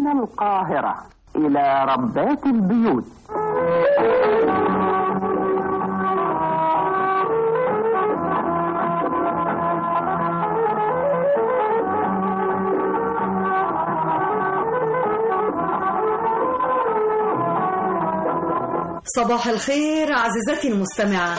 من القاهرة إلى ربات البيوت صباح الخير عزيزتي المستمعة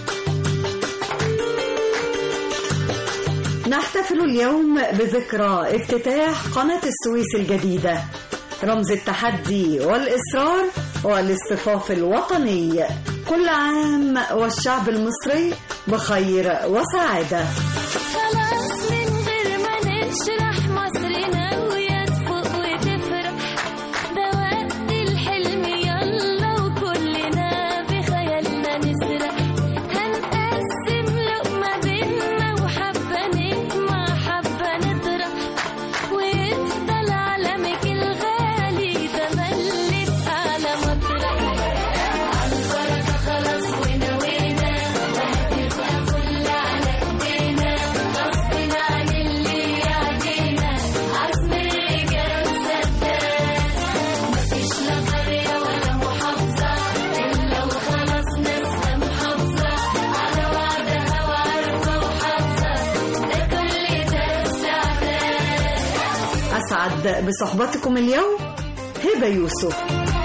نحتفل اليوم بذكرى افتتاح قناة السويس الجديدة رمز التحدي والإصرار والاصطفاف الوطني كل عام والشعب المصري بخير وسعادة خلاص من غير ما نشرح مصرنا ويا تفوق وتفرح ده وقت الحلم يلا وكلنا بخيالنا نسرح هنقسم لقمة بينا وحبة نجمع حبة نطرح ويفضل علمك الغالي ده ملي في أعلى مطرح عالبركة خلاص ونوينا وهتبقى فل على ايدينا غصب عن اللي يعدينا عزم الرجال سداد مفيش لا قرية ولا محافظة إلا وخلاص ناسها محافظة على وعدها وعارفة وحافظة ده كل ده استعداد أسعد بصحبتكم اليوم هبة يوسف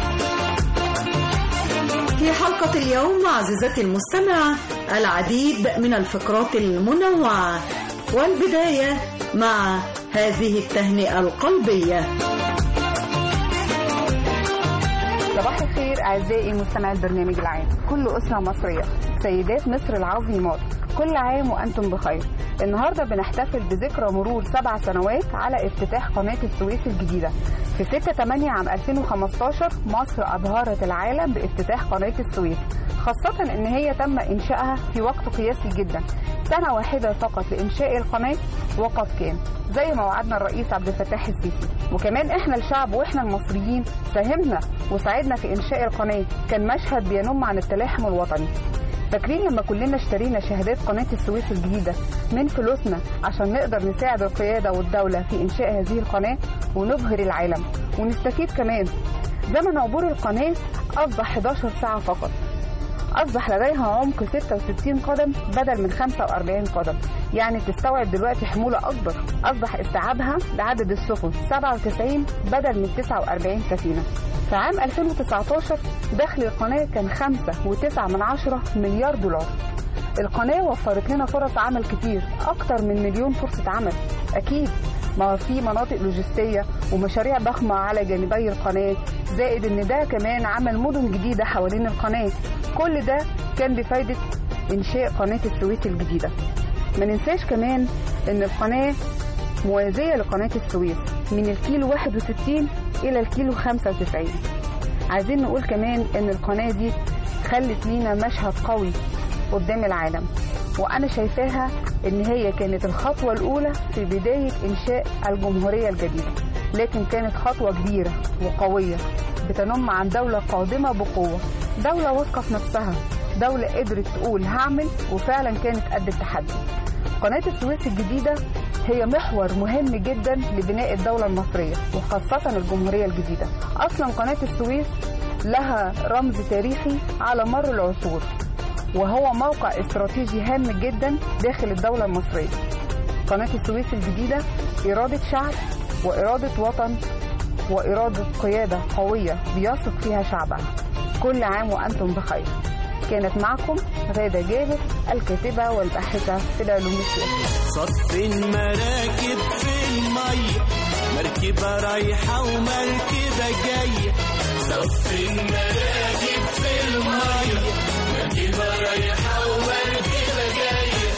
في حلقة اليوم عزيزتي المستمعة العديد من الفقرات المنوعة والبداية مع هذه التهنئة القلبية صباح الخير أعزائي مستمعي البرنامج العام كل أسرة مصرية سيدات مصر العظيمات كل عام وأنتم بخير النهاردة بنحتفل بذكرى مرور سبع سنوات على افتتاح قناة السويس الجديدة في 6 8 عام 2015 مصر أبهرت العالم بافتتاح قناة السويس خاصة إن هي تم إنشائها في وقت قياسي جدا سنة واحدة فقط لإنشاء القناة وقد كان زي ما وعدنا الرئيس عبد الفتاح السيسي وكمان احنا الشعب واحنا المصريين ساهمنا وساعدنا في انشاء القناه كان مشهد بينم عن التلاحم الوطني فاكرين لما كلنا اشترينا شهادات قناة السويس الجديدة من فلوسنا عشان نقدر نساعد القيادة والدولة في إنشاء هذه القناة ونبهر العالم ونستفيد كمان زمن عبور القناة أصبح 11 ساعة فقط أصبح لديها عمق 66 قدم بدل من 45 قدم يعني تستوعب دلوقتي حمولة أكبر أصبح استيعابها لعدد السفن 97 بدل من 49 سفينة في عام 2019 دخل القناة كان 5.9 من عشرة مليار دولار القناة وفرت لنا فرص عمل كتير أكتر من مليون فرصة عمل أكيد ما في مناطق لوجستية ومشاريع ضخمة على جانبي القناة زائد إن ده كمان عمل مدن جديدة حوالين القناة كل ده كان بفايدة إنشاء قناة السويس الجديدة ما ننساش كمان إن القناة موازية لقناة السويس من الكيلو 61 إلى الكيلو 95 عايزين نقول كمان إن القناة دي خلت لينا مشهد قوي قدام العالم وأنا شايفاها إن هي كانت الخطوة الأولى في بداية إنشاء الجمهورية الجديدة لكن كانت خطوة كبيرة وقوية بتنم عن دولة قادمة بقوة دولة واثقة في نفسها دولة قدرت تقول هعمل وفعلا كانت قد التحدي قناة السويس الجديدة هي محور مهم جدا لبناء الدولة المصرية وخاصة الجمهورية الجديدة أصلا قناة السويس لها رمز تاريخي على مر العصور وهو موقع استراتيجي هام جدا داخل الدولة المصرية قناة السويس الجديدة إرادة شعب وإرادة وطن وإرادة قيادة قوية بيثق فيها شعبها كل عام وأنتم بخير كانت معكم غادة جابر الكاتبة والباحثة في العلوم السياسية صف المراكب في المية مركبة رايحة ومركبة جاية صف المراكب في المية مركبة رايحة ومركبة جاية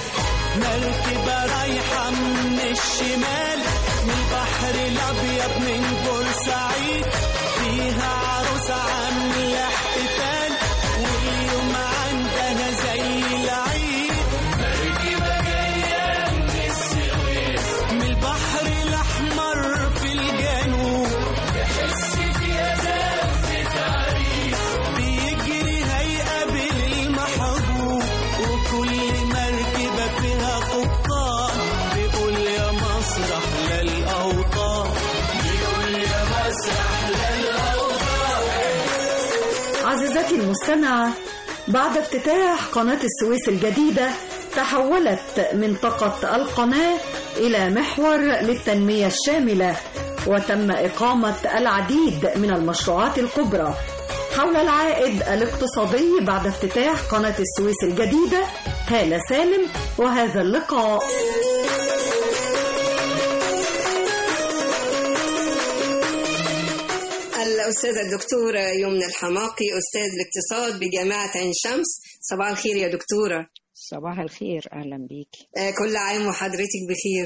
مركبة رايحة من الشمال من البحر الأبيض من بورسعيد فيها عروسة عاملة احتفال واليوم عندها زي العيد مركبة جاية من السويس من البحر الأحمر في الجنوب تحس فيها دفة عريس بيجري هيقابل المحبوب وكل مركبة فيها قبطان بيقول يا مصر أحلى الأوطان بيقول يا مصر عزيزتي المستمعة بعد افتتاح قناة السويس الجديدة تحولت منطقة القناة إلى محور للتنمية الشاملة وتم إقامة العديد من المشروعات الكبرى حول العائد الاقتصادي بعد افتتاح قناة السويس الجديدة هالة سالم وهذا اللقاء الأستاذة الدكتورة يمنى الحماقي أستاذ الاقتصاد بجامعة عين شمس صباح الخير يا دكتورة صباح الخير أهلا بيكي آه، كل عام وحضرتك بخير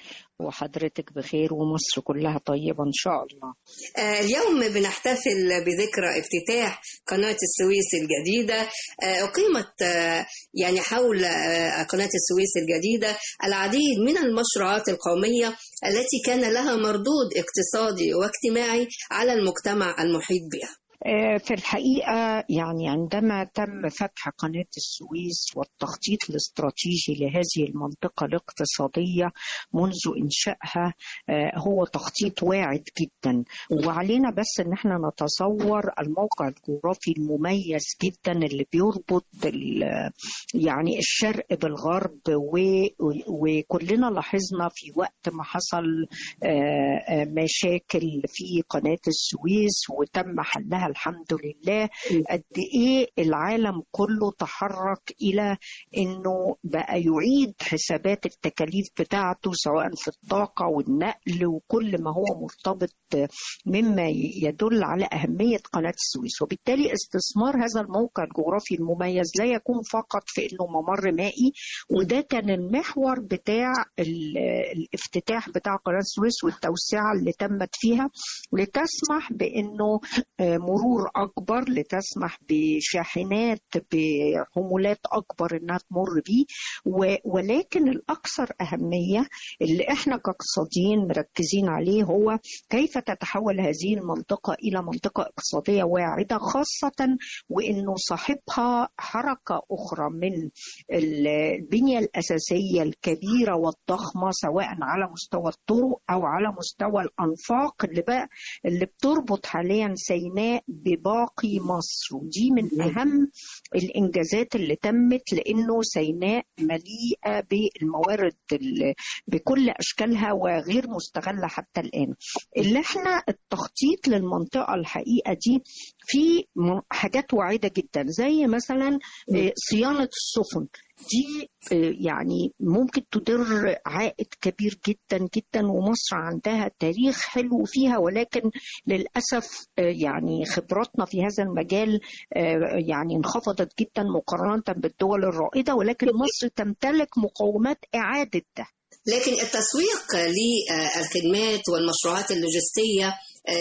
وحضرتك بخير ومصر كلها طيبة إن شاء الله آه، اليوم بنحتفل بذكرى افتتاح قناة السويس الجديدة آه، أقيمت آه، يعني حول آه، قناة السويس الجديدة العديد من المشروعات القومية التي كان لها مردود اقتصادي واجتماعي على المجتمع المحيط بها آه، في الحقيقة يعني عندما تم فتح قناة السويس والتخطيط الاستراتيجي لهذه المنطقة الاقتصادية منذ إنشائها آه، هو تخطيط واعد جدا وعلينا بس إن احنا نتصور الموقع الجغرافي المميز جدا اللي بيربط ال- يعني الشرق بالغرب و- وكلنا لاحظنا في وقت ما حصل آه، آه، مشاكل في قناة السويس وتم حلها الحمد لله قد ايه العالم كله تحرك الى انه بقى يعيد حسابات التكاليف بتاعته سواء في الطاقه والنقل وكل ما هو مرتبط مما يدل على اهميه قناه السويس وبالتالي استثمار هذا الموقع الجغرافي المميز لا يكون فقط في انه ممر مائي وده كان المحور بتاع ال- الافتتاح بتاع قناه السويس والتوسعه اللي تمت فيها لتسمح بانه آه، مرور اكبر لتسمح بشاحنات بحمولات اكبر انها تمر بيه و- ولكن الاكثر اهميه اللي احنا كاقتصاديين مركزين عليه هو كيف تتحول هذه المنطقه الى منطقه اقتصاديه واعده خاصه وانه صاحبها حركه اخرى من البنيه الاساسيه الكبيره والضخمه سواء على مستوى الطرق او على مستوى الانفاق اللي بقى اللي بتربط حاليا سيناء بباقي مصر ودي من اهم الانجازات اللي تمت لانه سيناء مليئه بالموارد ال- بكل اشكالها وغير مستغله حتى الان اللي احنا التخطيط للمنطقه الحقيقه دي في م- حاجات واعده جدا زي مثلا آه، صيانه السفن دي آه، يعني ممكن تدر عائد كبير جدا جدا ومصر عندها تاريخ حلو فيها ولكن للأسف آه، يعني خبراتنا في هذا المجال آه، يعني انخفضت جدا مقارنة بالدول الرائدة ولكن مصر تمتلك مقومات إعادة ده لكن التسويق للخدمات والمشروعات اللوجستية آه،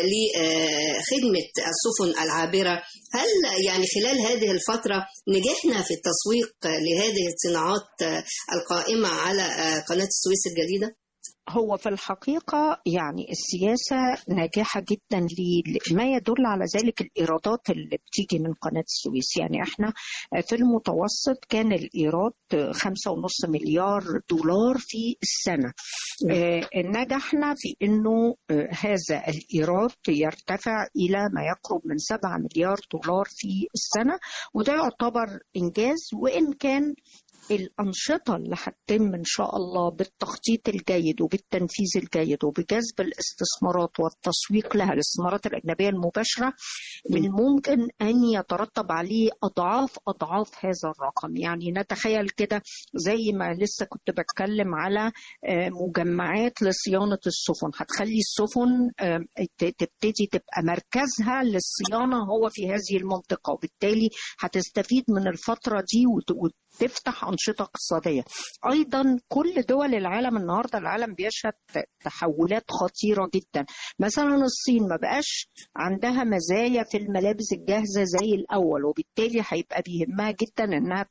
لخدمة السفن العابرة هل يعني خلال هذه الفترة نجحنا في التسويق لهذه الصناعات آه، القائمة على آه، قناة السويس الجديدة؟ هو في الحقيقة يعني السياسة ناجحة جدا لما يدل على ذلك الإيرادات اللي بتيجي من قناة السويس يعني احنا في المتوسط كان الإيراد خمسة ونص مليار دولار في السنة آه، نجحنا في أنه آه، هذا الإيراد يرتفع إلى ما يقرب من سبعة مليار دولار في السنة وده يعتبر إنجاز وإن كان الأنشطة اللي هتتم إن شاء الله بالتخطيط الجيد وبالتنفيذ الجيد وبجذب الاستثمارات والتسويق لها الاستثمارات الأجنبية المباشرة من الممكن أن يترتب عليه أضعاف أضعاف هذا الرقم يعني نتخيل كده زي ما لسه كنت بتكلم على آه، مجمعات لصيانة السفن هتخلي السفن آه، ت- تبتدي تبقى مركزها للصيانة هو في هذه المنطقة وبالتالي هتستفيد من الفترة دي وت- وتفتح أنشطة اقتصادية أيضا كل دول العالم النهاردة العالم بيشهد تحولات خطيرة جدا مثلا الصين ما بقاش عندها مزايا في الملابس الجاهزة زي الأول وبالتالي هيبقى بيهمها جدا إنها تحط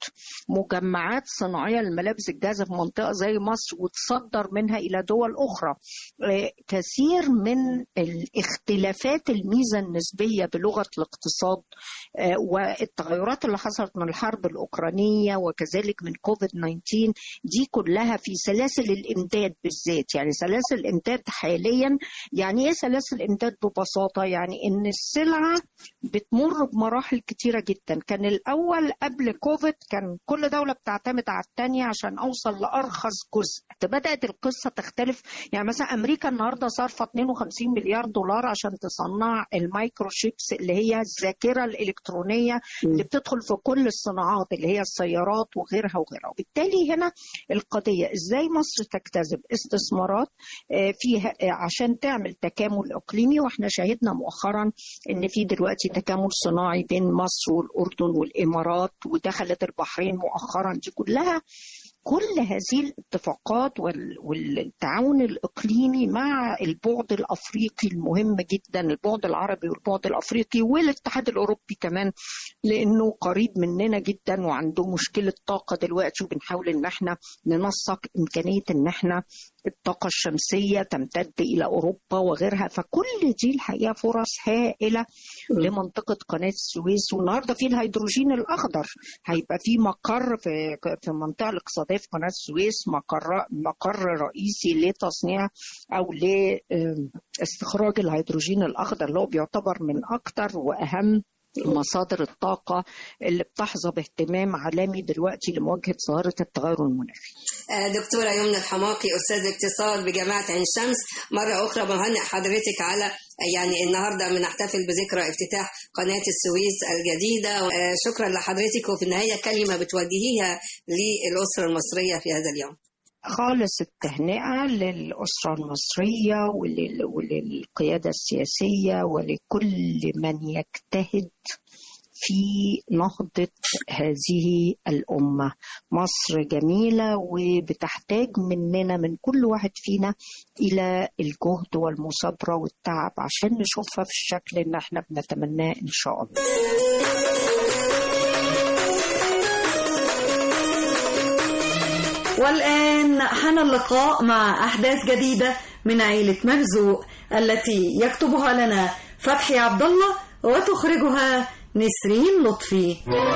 مجمعات صناعيه للملابس الجاهزه في منطقه زي مصر وتصدر منها الى دول اخرى آه، كثير من الاختلافات الميزه النسبيه بلغه الاقتصاد آه، والتغيرات اللي حصلت من الحرب الاوكرانيه وكذلك من كوفيد 19 دي كلها في سلاسل الامداد بالذات يعني سلاسل الامداد حاليا يعني ايه سلاسل امداد ببساطه يعني ان السلعه بتمر بمراحل كتيره جدا كان الاول قبل كوفيد كان كل دوله بتعتمد على الثانيه عشان اوصل لارخص جزء بدات القصه تختلف يعني مثلا امريكا النهارده صارفه 52 مليار دولار عشان تصنع المايكرو شيبس اللي هي الذاكره الالكترونيه اللي بتدخل في كل الصناعات اللي هي السيارات وغيرها وغيرها وبالتالي هنا القضيه ازاي مصر تجتذب استثمارات آه، فيها آه، عشان تعمل تكامل اقليمي واحنا شاهدنا مؤخرا ان في دلوقتي تكامل صناعي بين مصر والاردن والامارات ودخلت البحرين مؤخرا دي كلها كل هذه الاتفاقات وال- والتعاون الإقليمي مع البعد الأفريقي المهم جدا البعد العربي والبعد الأفريقي والاتحاد الأوروبي كمان لأنه قريب مننا جدا وعنده مشكلة طاقة دلوقتي وبنحاول إن احنا ننسق إمكانية إن احنا الطاقة الشمسية تمتد إلى أوروبا وغيرها فكل دي الحقيقة فرص هائلة لمنطقة قناة السويس والنهاردة في الهيدروجين الأخضر هيبقى في مقر في في المنطقة الاقتصادية في قناة السويس مقر مقر رئيسي لتصنيع أو لاستخراج الهيدروجين الأخضر اللي هو بيعتبر من أكثر وأهم مصادر الطاقة اللي بتحظى باهتمام عالمي دلوقتي لمواجهة ظاهرة التغير المناخي آه، دكتورة يمنى الحماقي أستاذ اقتصاد بجامعة عين شمس مرة أخرى بهنئ حضرتك على يعني النهاردة بنحتفل بذكرى افتتاح قناة السويس الجديدة آه، شكرا لحضرتك وفي النهاية كلمة بتوجهيها للأسرة المصرية في هذا اليوم خالص التهنئة للأسرة المصرية ولل... وللقيادة السياسية ولكل من يجتهد في نهضة هذه الأمة مصر جميلة وبتحتاج مننا من كل واحد فينا إلى الجهد والمثابرة والتعب عشان نشوفها في الشكل اللي احنا بنتمناه إن شاء الله والآن حان اللقاء مع أحداث جديدة من عيلة مرزوق التي يكتبها لنا فتحي عبد الله وتخرجها نسرين لطفي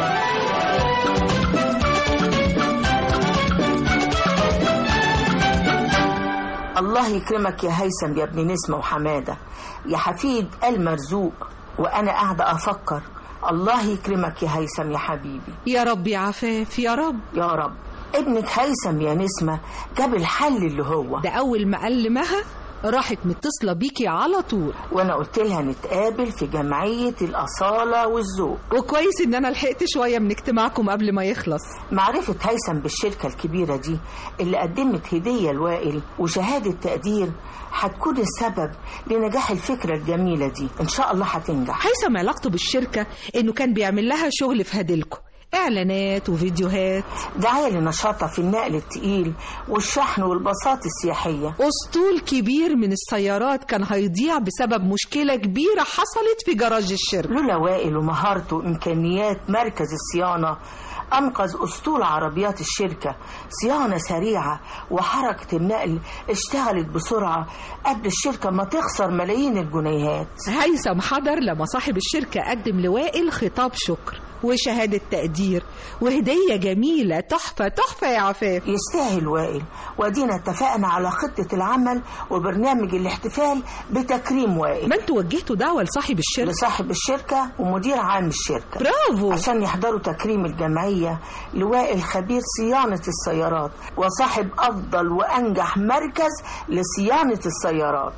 الله يكرمك يا هيثم يا ابن نسمة وحمادة يا حفيد المرزوق وأنا قاعدة أفكر الله يكرمك يا هيثم يا حبيبي يا رب يا عفاف يا رب يا رب ابنك هيثم يا نسمة جاب الحل اللي هو ده أول ما قال لمها راحت متصلة بيكي على طول وأنا قلت لها نتقابل في جمعية الأصالة والذوق وكويس إن أنا لحقت شوية من اجتماعكم قبل ما يخلص معرفة هيثم بالشركة الكبيرة دي اللي قدمت هدية لوائل وشهادة تقدير هتكون السبب لنجاح الفكرة الجميلة دي إن شاء الله هتنجح هيثم علاقته بالشركة إنه كان بيعمل لها شغل في هديلكو إعلانات وفيديوهات دعاية لنشاطها في النقل التقيل والشحن والباصات السياحية أسطول كبير من السيارات كان هيضيع بسبب مشكلة كبيرة حصلت في جراج الشركة لولا وائل ومهارته وإمكانيات مركز الصيانة أنقذ أسطول عربيات الشركة صيانة سريعة وحركة النقل اشتغلت بسرعة قبل الشركة ما تخسر ملايين الجنيهات هيثم حضر لما صاحب الشركة قدم لوائل خطاب شكر وشهادة تقدير وهدية جميلة تحفة تحفة يا عفاف يستاهل وائل ودينا اتفقنا على خطة العمل وبرنامج الاحتفال بتكريم وائل ما انتوا وجهتوا دعوة لصاحب الشركة لصاحب الشركة ومدير عام الشركة برافو عشان يحضروا تكريم الجمعية لوائل خبير صيانة السيارات وصاحب أفضل وأنجح مركز لصيانة السيارات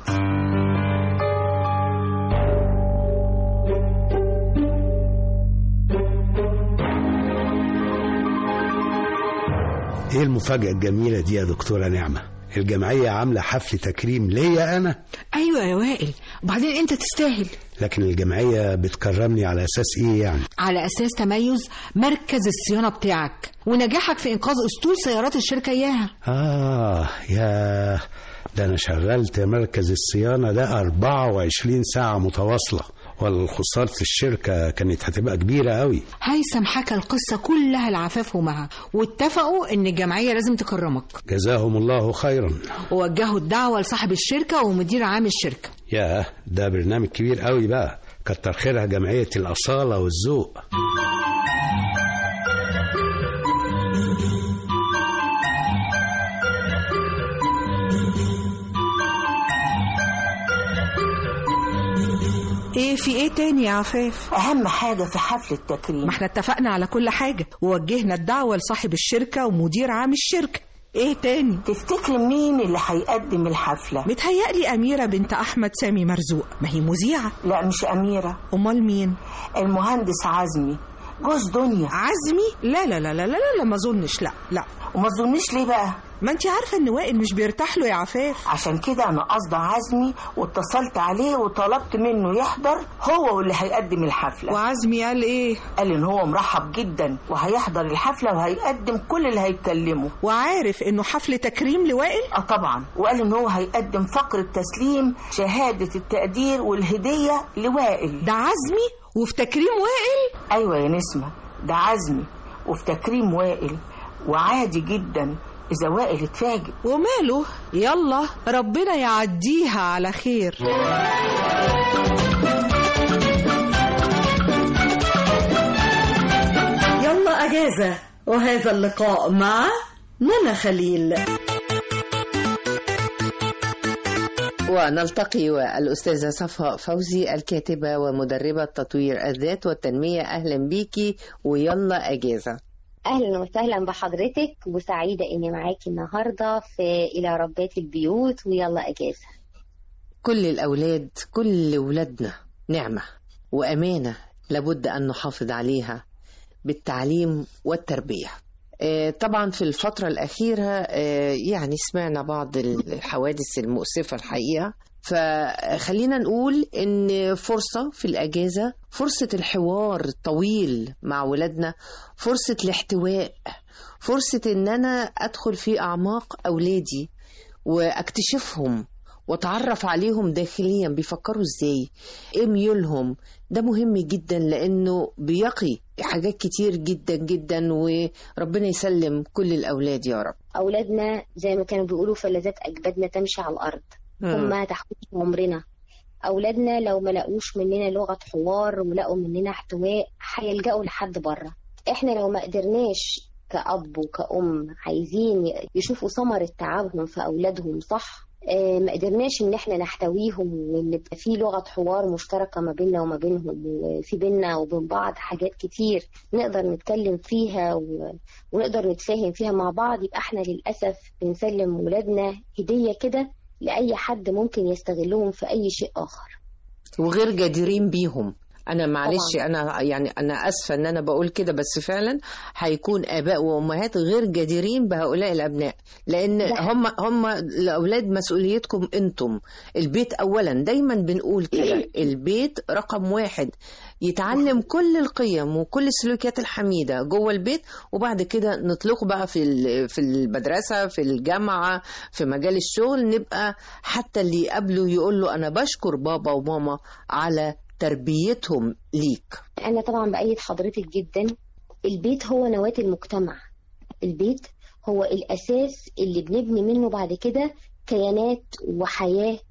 ايه المفاجأة الجميلة دي يا دكتورة نعمة الجمعية عاملة حفل تكريم ليا أنا ايوه يا وائل وبعدين انت تستاهل لكن الجمعية بتكرمني على أساس إيه يعني على اساس تميز مركز الصيانه بتاعك ونجاحك في انقاذ اسطول سيارات الشركه اياها آه يا ده أنا شغلت مركز الصيانة ده 24 ساعة متواصلة والخسارة الشركة كانت هتبقى كبيرة قوي هيثم حكى القصة كلها لعفاف ومها واتفقوا ان الجمعية لازم تكرمك جزاهم الله خيرا ووجهوا الدعوة لصاحب الشركة ومدير عام الشركة ياه ده برنامج كبير قوي بقى كتر خيرها جمعية الأصالة والذوق ايه في ايه تاني يا عفاف أهم حاجة في حفل التكريم ما احنا اتفقنا على كل حاجة ووجهنا الدعوة لصاحب الشركة ومدير عام الشركة ايه تاني تفتكر مين اللي هيقدم الحفلة متهيألي أميرة بنت أحمد سامي مرزوق ما هي مذيعة لا مش أميرة أمال مين المهندس عزمي جوز دنيا عزمي لا لا لا لا لا لا ما اظنش لا لا وما تظنيش ليه بقى ما انت عارفة ان وائل مش بيرتاح له يا عفاف عشان كده انا قصد عزمي واتصلت عليه وطلبت منه يحضر هو واللي هيقدم الحفله وعزمي قال ايه قال ان هو مرحب جدا وهيحضر الحفله وهيقدم كل اللي هيتكلمه وعارف انه حفل تكريم لوائل اه طبعا وقال ان هو هيقدم فقره تسليم شهاده التقدير والهديه لوائل ده عزمي وفي تكريم وائل ايوه يا نسمه ده عزمي وفي تكريم وائل وعادي جدا اذا وائل اتفاجئ وماله يلا ربنا يعديها على خير يلا أجازة وهذا اللقاء مع منى خليل ونلتقي والأستاذة صفاء فوزي الكاتبة ومدربة تطوير الذات والتنمية أهلا بيكي ويلا أجازة اهلا وسهلا بحضرتك وسعيده اني معاكي النهارده في الى ربات البيوت ويلا اجازه كل الأولاد كل ولادنا نعمة وأمانة لابد أن نحافظ عليها بالتعليم والتربية آه، طبعا في الفترة الأخيرة آه، يعني سمعنا بعض الحوادث المؤسفة الحقيقة فخلينا نقول إن فرصة في الأجازة فرصة الحوار الطويل مع ولادنا فرصة الاحتواء فرصة إن أنا أدخل في أعماق أولادي واكتشفهم واتعرف عليهم داخليا بيفكروا ازاي ايه ميولهم ده مهم جدا لانه بيقي حاجات كتير جدا جدا وربنا يسلم كل الاولاد يا رب اولادنا زي ما كانوا بيقولوا فلذات اجدادنا تمشي على الارض مم. هم تحويل عمرنا اولادنا لو ما لقوش مننا لغه حوار ولقوا مننا احتواء هيلجأوا لحد بره احنا لو ما قدرناش كأب وكأم عايزين يشوفوا ثمرة تعبهم في أولادهم صح آه، ما قدرناش ان احنا نحتويهم وان يبقى في لغه حوار مشتركه ما بيننا وما بينهم وفي بيننا وبين بعض حاجات كتير نقدر نتكلم فيها و... ونقدر نتفاهم فيها مع بعض يبقى احنا للاسف بنسلم ولادنا هديه كده لاي حد ممكن يستغلهم في اي شيء اخر وغير جديرين بيهم انا معلش طبعاً. انا يعني انا اسفه ان انا بقول كده بس فعلا هيكون اباء وامهات غير جديرين بهؤلاء الابناء لان ده هم هم الاولاد مسؤوليتكم انتم البيت اولا دايما بنقول كده البيت رقم واحد يتعلم كل القيم وكل السلوكيات الحميده جوه البيت وبعد كده نطلقه بقى في ال- في المدرسه في الجامعه في مجال الشغل نبقى حتى اللي يقابله يقول له انا بشكر بابا وماما على تربيتهم ليك انا طبعا بايد حضرتك جدا البيت هو نواه المجتمع البيت هو الاساس اللي بنبني منه بعد كده كيانات وحياه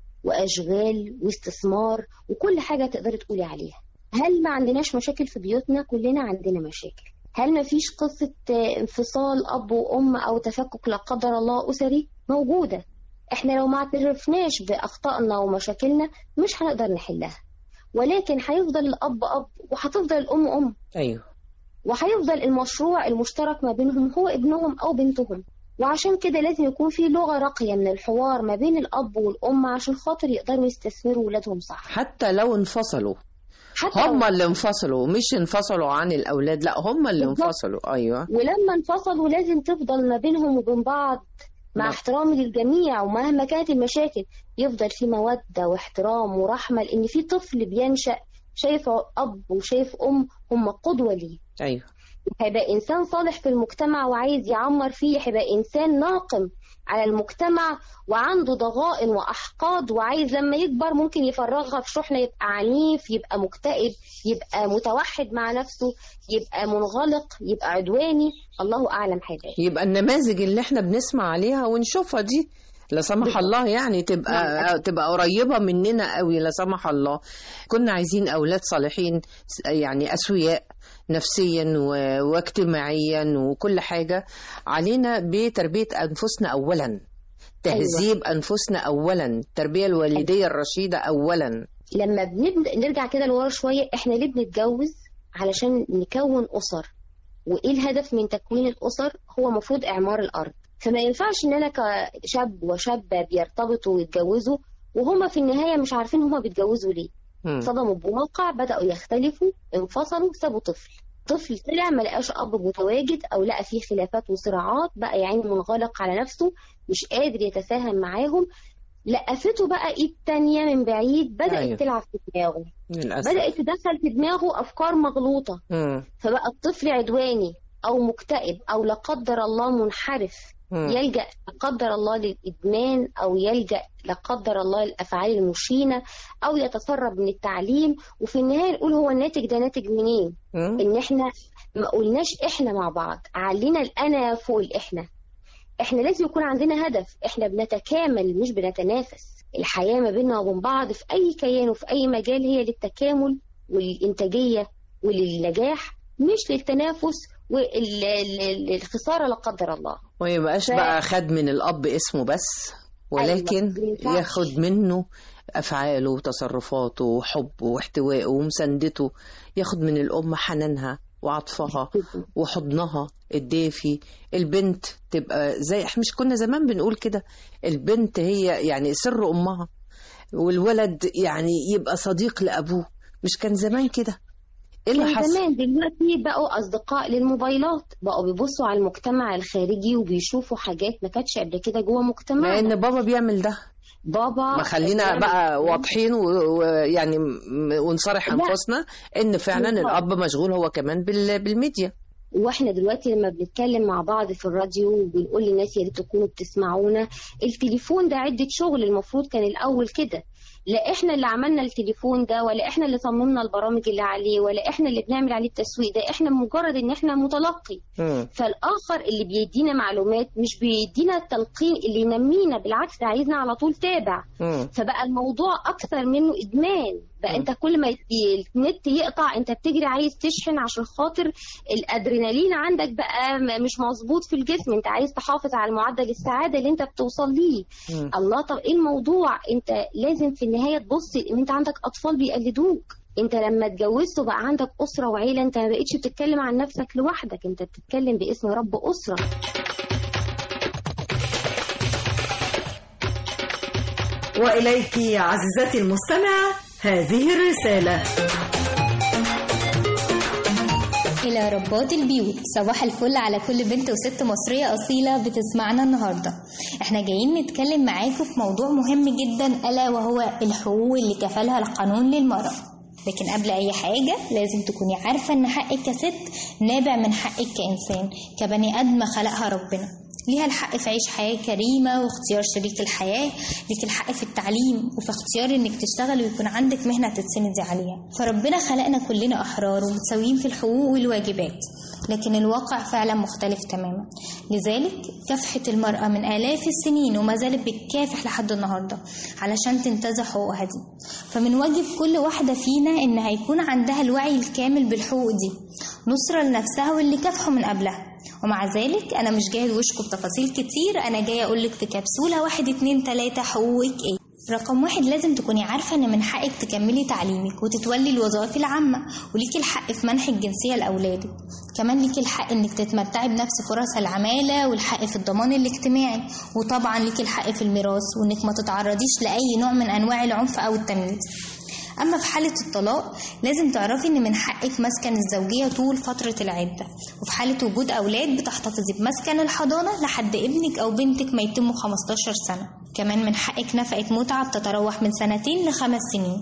واشغال واستثمار وكل حاجه تقدري تقولي عليها هل ما عندناش مشاكل في بيوتنا كلنا عندنا مشاكل هل ما فيش قصة آه، انفصال أب وأم أو تفكك لا قدر الله أسري موجودة احنا لو ما اعترفناش بأخطائنا ومشاكلنا مش هنقدر نحلها ولكن هيفضل الأب أب وهتفضل الأم أم ايوه وهيفضل المشروع المشترك ما بينهم هو ابنهم أو بنتهم وعشان كده لازم يكون في لغة راقية من الحوار ما بين الأب والأم عشان خاطر يقدروا يستثمروا ولادهم صح حتى لو انفصلوا حتى هم لو- اللي انفصلوا مش انفصلوا عن الاولاد لا هم اللي بالظبط. انفصلوا ايوه ولما انفصلوا لازم تفضل ما بينهم وبين بعض مع نعم. احترامي للجميع ومهما كانت المشاكل يفضل في مودة واحترام ورحمة لأن في طفل بينشأ شايف أب وشايف أم هم قدوة ليه ايوه هيبقى إنسان صالح في المجتمع وعايز يعمر فيه هيبقى إنسان ناقم على المجتمع وعنده ضغائن وأحقاد وعايز لما يكبر ممكن يفرغها في شحنة يبقى عنيف يبقى مكتئب يبقى متوحد مع نفسه يبقى منغلق يبقى عدواني الله أعلم حاجة يبقى النماذج اللي احنا بنسمع عليها ونشوفها دي لا سمح الله يعني تبقى تبقى قريبه مننا قوي لا سمح الله كنا عايزين اولاد صالحين يعني اسوياء نفسيا و- واجتماعيا وكل حاجه علينا بتربيه انفسنا اولا تهذيب انفسنا اولا التربيه الوالديه الرشيده اولا لما بنبدأ نرجع كده لورا شوية احنا ليه بنتجوز علشان نكون أسر وإيه الهدف من تكوين الأسر هو مفروض إعمار الأرض فما ينفعش إن أنا كشاب وشابة بيرتبطوا ويتجوزوا وهما في النهاية مش عارفين هما بيتجوزوا ليه مم. صدموا بواقع بدأوا يختلفوا انفصلوا سابوا طفل طفل طلع ما لقاش أب متواجد أو لقى فيه خلافات وصراعات بقى يعني منغلق على نفسه مش قادر يتفاهم معاهم لقفته بقى ايد تانية من بعيد بدأت أيوة. أيوه. تلعب في دماغه للاسف بدأت تدخل في دماغه أفكار مغلوطة مم. فبقى الطفل عدواني أو مكتئب أو لا قدر الله منحرف مم. يلجأ لا قدر الله للإدمان أو يلجأ لا قدر الله للأفعال المشينة أو يتسرب من التعليم وفي النهاية نقول هو الناتج ده ناتج منين؟ مم. إن إحنا ما قلناش إحنا مع بعض علينا الأنا فوق الإحنا إحنا لازم يكون عندنا هدف إحنا بنتكامل مش بنتنافس الحياة ما بيننا وبين بعض في أي كيان وفي أي مجال هي للتكامل وللإنتاجية وللنجاح مش للتنافس والخسارة لا قدر الله وما يبقاش ف- بقى خد من الاب اسمه بس ولكن أيوة، ما ينفعش. ياخد منه افعاله وتصرفاته وحبه واحتوائه ومساندته ياخد من الام حنانها وعطفها وحضنها الدافي البنت تبقى زي احنا مش كنا زمان بنقول كده البنت هي يعني سر امها والولد يعني يبقى صديق لابوه مش كان زمان كده ايه اللي كان حصل زمان دلوقتي بقوا أصدقاء للموبايلات بقوا بيبصوا على المجتمع الخارجي وبيشوفوا حاجات ما كانتش قبل كده جوه مجتمعنا لان بابا بيعمل ده بابا ما خلينا بيعمل- بقى واضحين و- ويعني م- ونصارح لا. انفسنا ان فعلا بالظبط. الاب مشغول هو كمان بال- بالميديا واحنا دلوقتي لما بنتكلم مع بعض في الراديو وبنقول للناس يا ريت تكونوا بتسمعونا التليفون ده عدة شغل المفروض كان الأول كده لا احنا اللي عملنا التليفون ده ولا احنا اللي صممنا البرامج اللي عليه ولا احنا اللي بنعمل عليه التسويق ده احنا مجرد ان احنا متلقي فالاخر اللي بيدينا معلومات مش بيدينا التلقين اللي ينمينا بالعكس ده عايزنا على طول تابع فبقى الموضوع اكثر منه ادمان بقى انت كل ما ي- النت يقطع انت بتجري عايز تشحن عشان خاطر الادرينالين عندك بقى م- مش مظبوط في الجسم انت عايز تحافظ على معدل السعاده اللي انت بتوصل ليه مم. الله طب ايه الموضوع انت لازم في النهايه تبص ان انت عندك اطفال بيقلدوك انت لما اتجوزت وبقى عندك اسره وعيله انت ما بقتش بتتكلم عن نفسك لوحدك انت بتتكلم باسم رب اسره وإليك عزيزتي المستمعة هذه الرسالة إلى ربات البيوت صباح الفل على كل بنت وست مصرية أصيلة بتسمعنا النهاردة احنا جايين نتكلم معاكم في موضوع مهم جدا ألا وهو الحقوق اللي كفلها القانون للمرأة لكن قبل أي حاجة لازم تكوني عارفة إن حقك كست نابع من حقك كإنسان كبني آدمة خلقها ربنا ليها الحق في عيش حياة كريمة واختيار شريك الحياة ليك الحق في التعليم وفي اختيار انك تشتغل ويكون عندك مهنة تتسندي عليها فربنا خلقنا كلنا أحرار ومتساويين في الحقوق والواجبات لكن الواقع فعلا مختلف تماما لذلك كافحت المرأة من آلاف السنين وما زالت بتكافح لحد النهاردة علشان تنتزع حقوقها دي فمن واجب كل واحدة فينا إن هيكون عندها الوعي الكامل بالحقوق دي نصرة لنفسها واللي كافحوا من قبلها ومع ذلك أنا مش جاية أدوشكم بتفاصيل كتير أنا جاية أقولك في كبسولة واحد اتنين تلاتة حقوقك إيه رقم واحد لازم تكوني عارفة إن من حقك تكملي تعليمك وتتولي الوظائف العامة وليكي الحق في منح الجنسية لأولادك كمان ليكي الحق إنك تتمتعي بنفس فرص العمالة والحق في الضمان الاجتماعي وطبعا ليكي الحق في الميراث وإنك ما تتعرضيش لأي نوع من أنواع العنف أو التمييز أما في حالة الطلاق لازم تعرفي إن من حقك مسكن الزوجية طول فترة العدة وفي حالة وجود أولاد بتحتفظي بمسكن الحضانة لحد ابنك أو بنتك ما يتموا 15 سنة كمان من حقك نفقة متعة بتتراوح من سنتين لخمس سنين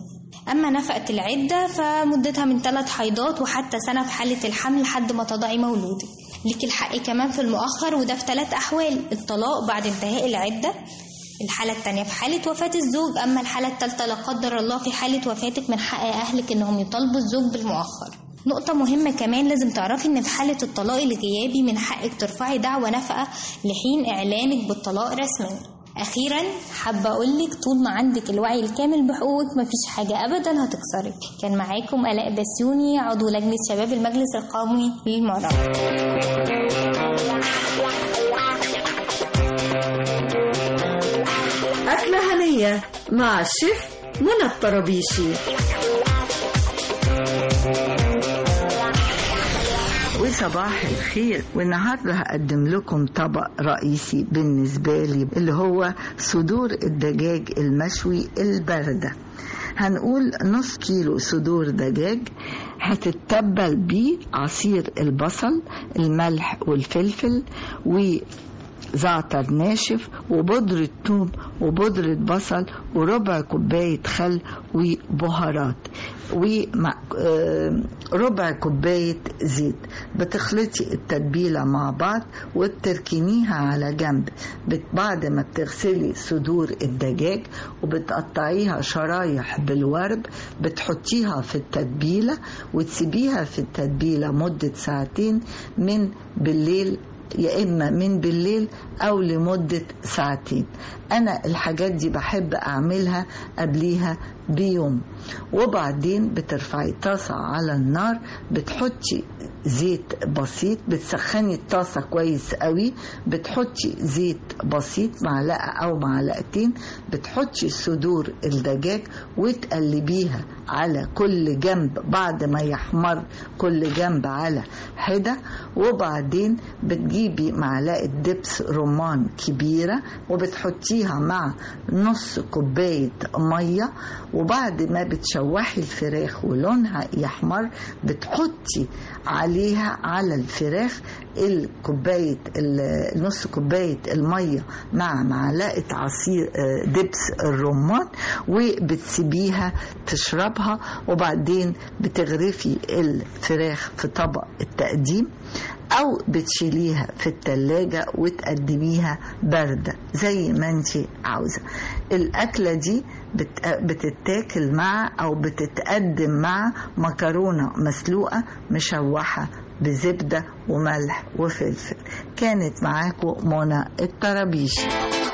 أما نفقة العدة فمدتها من ثلاث حيضات وحتى سنة في حالة الحمل لحد ما تضعي مولودك لك الحق كمان في المؤخر وده في ثلاث أحوال الطلاق بعد انتهاء العدة الحالة التانية في حالة وفاة الزوج أما الحالة التالتة لا قدر الله في حالة وفاتك من حق أهلك إنهم يطالبوا الزوج بالمؤخر نقطة مهمة كمان لازم تعرفي إن في حالة الطلاق الغيابي من حقك ترفعي دعوى نفقة لحين إعلانك بالطلاق رسميا أخيرا حابة أقولك طول ما عندك الوعي الكامل بحقوقك مفيش حاجة أبدا هتكسرك كان معاكم آلاء بسيوني عضو لجنة شباب المجلس القومي للمرأة أكلة هنية مع الشيف منى الطرابيشي وصباح الخير والنهارده هقدم لكم طبق رئيسي بالنسبه لي اللي هو صدور الدجاج المشوي البارده هنقول نص كيلو صدور دجاج هتتبل بيه عصير البصل الملح والفلفل و زعتر ناشف وبودرة ثوم وبودرة بصل وربع كوباية خل وبهارات وربع كوباية زيت بتخلطي التتبيلة مع بعض وتركنيها على جنب بعد ما بتغسلي صدور الدجاج وبتقطعيها شرايح بالورب بتحطيها في التتبيلة وتسيبيها في التتبيلة مدة ساعتين من بالليل يا إما من بالليل أو لمدة ساعتين أنا الحاجات دي بحب أعملها قبليها بيوم وبعدين بترفعي طاسة على النار بتحطي زيت بسيط بتسخني الطاسة كويس قوي بتحطي زيت بسيط معلقة أو معلقتين بتحطي صدور الدجاج وتقلبيها على كل جنب بعد ما يحمر كل جنب على حدة وبعدين بتجيبي معلقة دبس رمان كبيرة وبتحطيها مع نص كوباية مية وبعد ما بتشوحي الفراخ ولونها يحمر بتحطي عليها على الفراخ الكوباية نص كوباية المية مع معلقة عصير دبس الرمان وبتسيبيها تشربها وبعدين بتغرفي الفراخ في طبق التقديم او بتشيليها في التلاجة وتقدميها باردة زي ما انت عاوزة الاكلة دي بتتاكل مع او بتتقدم مع مكرونة مسلوقة مشوحة بزبدة وملح وفلفل كانت معاكم منى الطرابيشي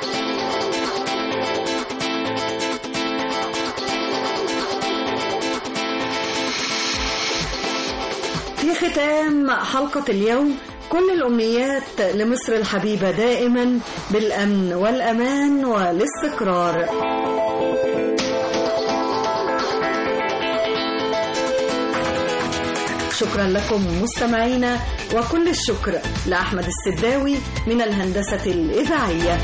في ختام حلقة اليوم كل الأمنيات لمصر الحبيبة دائما بالأمن والأمان والاستقرار شكرا لكم مستمعينا وكل الشكر لأحمد السداوي من الهندسة الإذاعية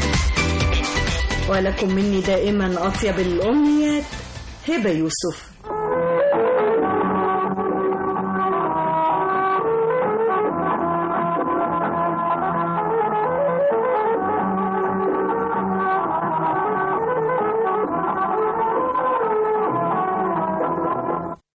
ولكم مني دائما أطيب الأمنيات هبة يوسف